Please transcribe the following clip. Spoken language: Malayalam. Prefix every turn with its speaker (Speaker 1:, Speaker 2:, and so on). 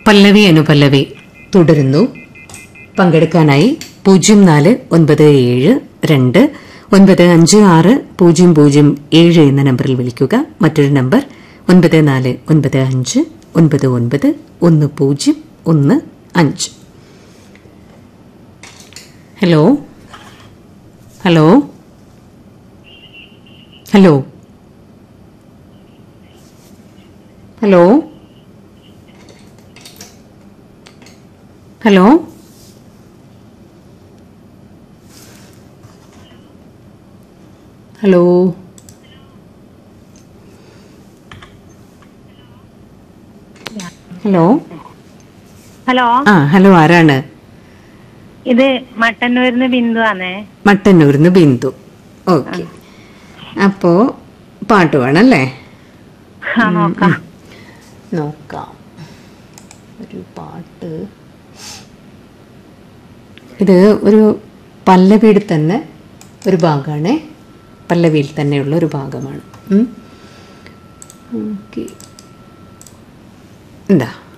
Speaker 1: പല്ലവി അനുപല്ലവി തുടരുന്നു പങ്കെടുക്കാനായി പൂജ്യം നാല് ഒൻപത് ഏഴ് രണ്ട് ഒൻപത് അഞ്ച് ആറ് പൂജ്യം പൂജ്യം ഏഴ് എന്ന നമ്പറിൽ വിളിക്കുക മറ്റൊരു നമ്പർ ഒൻപത് നാല് ഒൻപത് അഞ്ച് ഒൻപത് ഒൻപത് ഒന്ന് പൂജ്യം ഒന്ന് അഞ്ച് hello hello hello hello hello hello hello
Speaker 2: hello
Speaker 1: ആ ഹലോ ആരാണ്
Speaker 2: ഇത് മട്ടന്നൂരിന്ന് ബിന്ദു ആണേ
Speaker 1: മട്ടന്നൂരിന്ന് ബിന്ദു ഓക്കെ അപ്പോ പാട്ട് വേണമല്ലേ
Speaker 2: ആ നോക്കാം
Speaker 1: നോക്കാം ഒരു പാട്ട് ഇത് ഒരു പല്ലവിയിൽ തന്നെ ഒരു ഭാഗമാണേ പല്ലവിയിൽ തന്നെയുള്ള ഒരു ഭാഗമാണ് ഓക്കെ എന്താ